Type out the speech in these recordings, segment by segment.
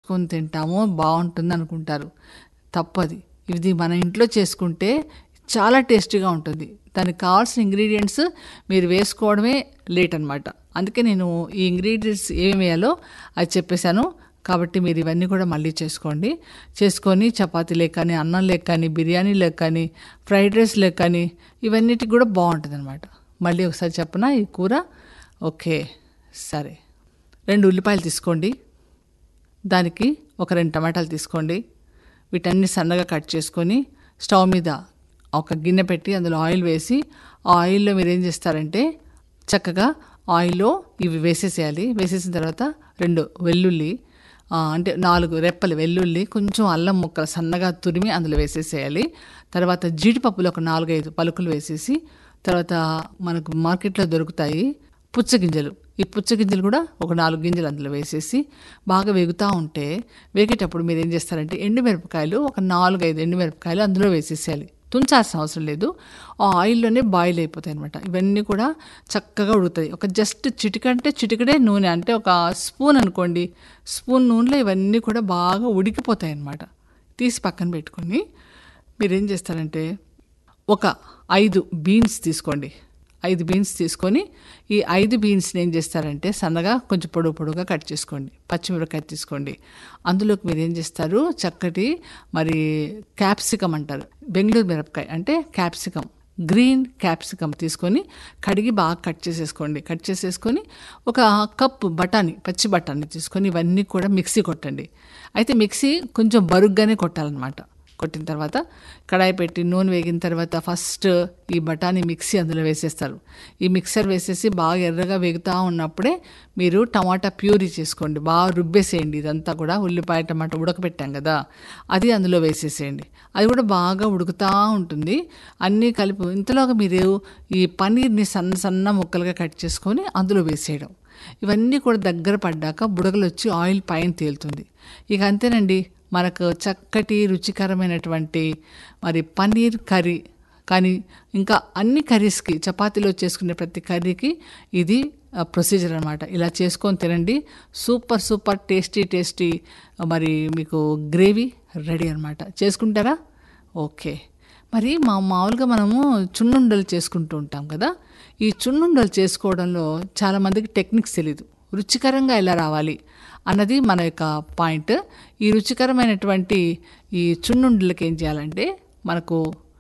చేసుకొని తింటామో బాగుంటుంది అనుకుంటారు తప్పది ఇది మన ఇంట్లో చేసుకుంటే చాలా టేస్టీగా ఉంటుంది దానికి కావాల్సిన ఇంగ్రీడియంట్స్ మీరు వేసుకోవడమే లేట్ అనమాట అందుకే నేను ఈ ఇంగ్రీడియంట్స్ ఏమి వేయాలో అది చెప్పేశాను కాబట్టి మీరు ఇవన్నీ కూడా మళ్ళీ చేసుకోండి చేసుకొని చపాతీ లేక కానీ అన్నం లేక కానీ బిర్యానీ లేక కానీ ఫ్రైడ్ రైస్ లేక కానీ ఇవన్నిటికి కూడా బాగుంటుంది అనమాట మళ్ళీ ఒకసారి చెప్పనా ఈ కూర ఓకే సరే రెండు ఉల్లిపాయలు తీసుకోండి దానికి ఒక రెండు టమాటాలు తీసుకోండి వీటన్ని సన్నగా కట్ చేసుకొని స్టవ్ మీద ఒక గిన్నె పెట్టి అందులో ఆయిల్ వేసి ఆ ఆయిల్లో మీరు ఏం చేస్తారంటే చక్కగా ఆయిల్లో ఇవి వేసేసేయాలి వేసేసిన తర్వాత రెండు వెల్లుల్లి ఆ, అంటే నాలుగు రెప్పలు వెల్లుల్లి కొంచెం అల్లం ముక్కలు సన్నగా తురిమి అందులో వేసేసేయాలి తర్వాత జీడిపప్పులు ఒక నాలుగైదు పలుకులు వేసేసి తర్వాత మనకు మార్కెట్లో దొరుకుతాయి పుచ్చగింజలు ఈ పుచ్చగింజలు కూడా ఒక నాలుగు గింజలు అందులో వేసేసి బాగా వేగుతూ ఉంటే వేగేటప్పుడు మీరు ఏం చేస్తారంటే ఎండుమిరపకాయలు ఒక నాలుగు ఐదు ఎండుమిరపకాయలు అందులో వేసేసేయాలి తుంచాల్సిన అవసరం లేదు ఆ ఆయిల్లోనే బాయిల్ అయిపోతాయి అనమాట ఇవన్నీ కూడా చక్కగా ఉడుకుతాయి ఒక జస్ట్ చిటికంటే చిటికడే నూనె అంటే ఒక స్పూన్ అనుకోండి స్పూన్ నూనెలో ఇవన్నీ కూడా బాగా ఉడికిపోతాయి అన్నమాట తీసి పక్కన పెట్టుకొని మీరేం చేస్తారంటే ఒక ఐదు బీన్స్ తీసుకోండి ఐదు బీన్స్ తీసుకొని ఈ ఐదు బీన్స్ని ఏం చేస్తారంటే సన్నగా కొంచెం పొడుగు పొడుగుగా కట్ చేసుకోండి పచ్చిమిరపకాయ తీసుకోండి అందులోకి మీరు ఏం చేస్తారు చక్కటి మరి క్యాప్సికం అంటారు బెంగళూరు మిరపకాయ అంటే క్యాప్సికం గ్రీన్ క్యాప్సికమ్ తీసుకొని కడిగి బాగా కట్ చేసేసుకోండి కట్ చేసేసుకొని ఒక కప్పు బఠానీ పచ్చి బఠానీ తీసుకొని ఇవన్నీ కూడా మిక్సీ కొట్టండి అయితే మిక్సీ కొంచెం బరుగ్గానే కొట్టాలన్నమాట కొట్టిన తర్వాత కడాయి పెట్టి నూనె వేగిన తర్వాత ఫస్ట్ ఈ బఠానీ మిక్సీ అందులో వేసేస్తారు ఈ మిక్సర్ వేసేసి బాగా ఎర్రగా వేగుతూ ఉన్నప్పుడే మీరు టమాటా ప్యూరీ చేసుకోండి బాగా రుబ్బేసేయండి ఇదంతా కూడా ఉల్లిపాయ టమాటా ఉడకబెట్టాం కదా అది అందులో వేసేసేయండి అది కూడా బాగా ఉడుకుతూ ఉంటుంది అన్నీ కలిపి ఇంతలోగా మీరు ఈ పన్నీర్ని సన్న సన్న ముక్కలుగా కట్ చేసుకొని అందులో వేసేయడం ఇవన్నీ కూడా దగ్గర పడ్డాక బుడగలు వచ్చి ఆయిల్ పైన తేలుతుంది ఇక అంతేనండి మనకు చక్కటి రుచికరమైనటువంటి మరి పన్నీర్ కర్రీ కానీ ఇంకా అన్ని కర్రీస్కి చపాతీలో చేసుకునే ప్రతి కర్రీకి ఇది ప్రొసీజర్ అనమాట ఇలా చేసుకొని తినండి సూపర్ సూపర్ టేస్టీ టేస్టీ మరి మీకు గ్రేవీ రెడీ అనమాట చేసుకుంటారా ఓకే మరి మా మామూలుగా మనము చున్నుండలు చేసుకుంటూ ఉంటాం కదా ఈ చున్నుండలు చేసుకోవడంలో చాలామందికి టెక్నిక్స్ తెలీదు రుచికరంగా ఎలా రావాలి అన్నది మన యొక్క పాయింట్ ఈ రుచికరమైనటువంటి ఈ చున్నుండలకి ఏం చేయాలంటే మనకు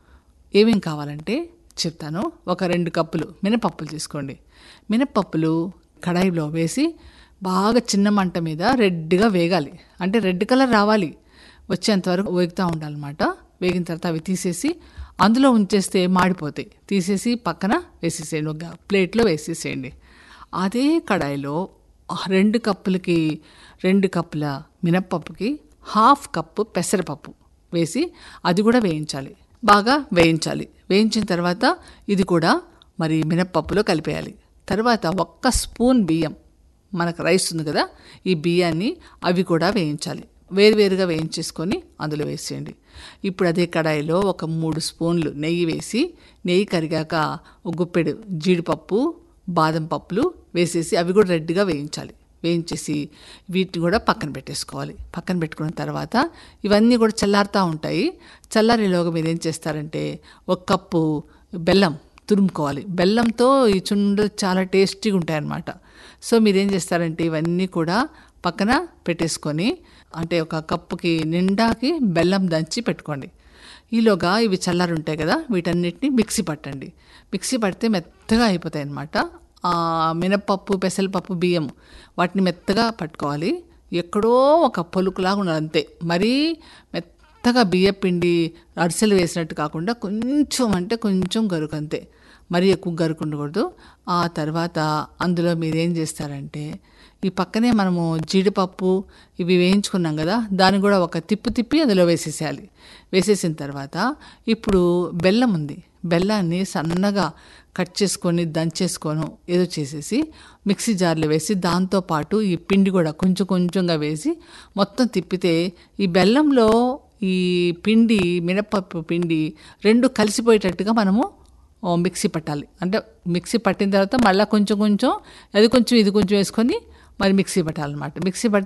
ఏమేం కావాలంటే చెప్తాను ఒక రెండు కప్పులు మినపప్పులు తీసుకోండి మినపప్పులు కడాయిలో వేసి బాగా చిన్న మంట మీద రెడ్గా వేగాలి అంటే రెడ్ కలర్ రావాలి వచ్చేంత వరకు వేగుతూ ఉండాలన్నమాట వేగిన తర్వాత అవి తీసేసి అందులో ఉంచేస్తే మాడిపోతాయి తీసేసి పక్కన వేసేసేయండి ఒక ప్లేట్లో వేసేసేయండి అదే కడాయిలో రెండు కప్పులకి రెండు కప్పుల మినప్పప్పుకి హాఫ్ కప్పు పెసరపప్పు వేసి అది కూడా వేయించాలి బాగా వేయించాలి వేయించిన తర్వాత ఇది కూడా మరి మినప్పప్పులో కలిపేయాలి తర్వాత ఒక్క స్పూన్ బియ్యం మనకు రైస్ ఉంది కదా ఈ బియ్యాన్ని అవి కూడా వేయించాలి వేరువేరుగా వేయించేసుకొని అందులో వేసేయండి ఇప్పుడు అదే కడాయిలో ఒక మూడు స్పూన్లు నెయ్యి వేసి నెయ్యి కరిగాక ఒక గుప్పెడు జీడిపప్పు బాదం పప్పులు వేసేసి అవి కూడా రెడ్గా వేయించాలి వేయించేసి వీటిని కూడా పక్కన పెట్టేసుకోవాలి పక్కన పెట్టుకున్న తర్వాత ఇవన్నీ కూడా చల్లారుతూ ఉంటాయి చల్లారేలోగా మీరు ఏం చేస్తారంటే ఒక కప్పు బెల్లం తురుముకోవాలి బెల్లంతో ఈ చుండలు చాలా టేస్టీగా ఉంటాయన్నమాట సో మీరేం చేస్తారంటే ఇవన్నీ కూడా పక్కన పెట్టేసుకొని అంటే ఒక కప్పుకి నిండాకి బెల్లం దంచి పెట్టుకోండి ఈలోగా ఇవి చల్లారు ఉంటాయి కదా వీటన్నిటిని మిక్సీ పట్టండి మిక్సీ పడితే మెత్తగా అయిపోతాయి అన్నమాట ఆ మినపప్పు పెసరపప్పు బియ్యం వాటిని మెత్తగా పట్టుకోవాలి ఎక్కడో ఒక పొలుకులాగా ఉండాలి అంతే మరీ మెత్తగా బియ్య పిండి అరిసెలు వేసినట్టు కాకుండా కొంచెం అంటే కొంచెం గరుకు అంతే మరీ ఎక్కువ గరుకు ఉండకూడదు ఆ తర్వాత అందులో మీరు ఏం చేస్తారంటే ఈ పక్కనే మనము జీడిపప్పు ఇవి వేయించుకున్నాం కదా దాన్ని కూడా ఒక తిప్పు తిప్పి అందులో వేసేసేయాలి వేసేసిన తర్వాత ఇప్పుడు బెల్లం ఉంది బెల్లాన్ని సన్నగా కట్ చేసుకొని దంచేసుకొని ఏదో చేసేసి మిక్సీ జార్లో వేసి దాంతోపాటు ఈ పిండి కూడా కొంచెం కొంచెంగా వేసి మొత్తం తిప్పితే ఈ బెల్లంలో ఈ పిండి మినపప్పు పిండి రెండు కలిసిపోయేటట్టుగా మనము మిక్సీ పట్టాలి అంటే మిక్సీ పట్టిన తర్వాత మళ్ళీ కొంచెం కొంచెం అది కొంచెం ఇది కొంచెం వేసుకొని మరి మిక్సీ పట్టాలన్నమాట మిక్సీ పడితే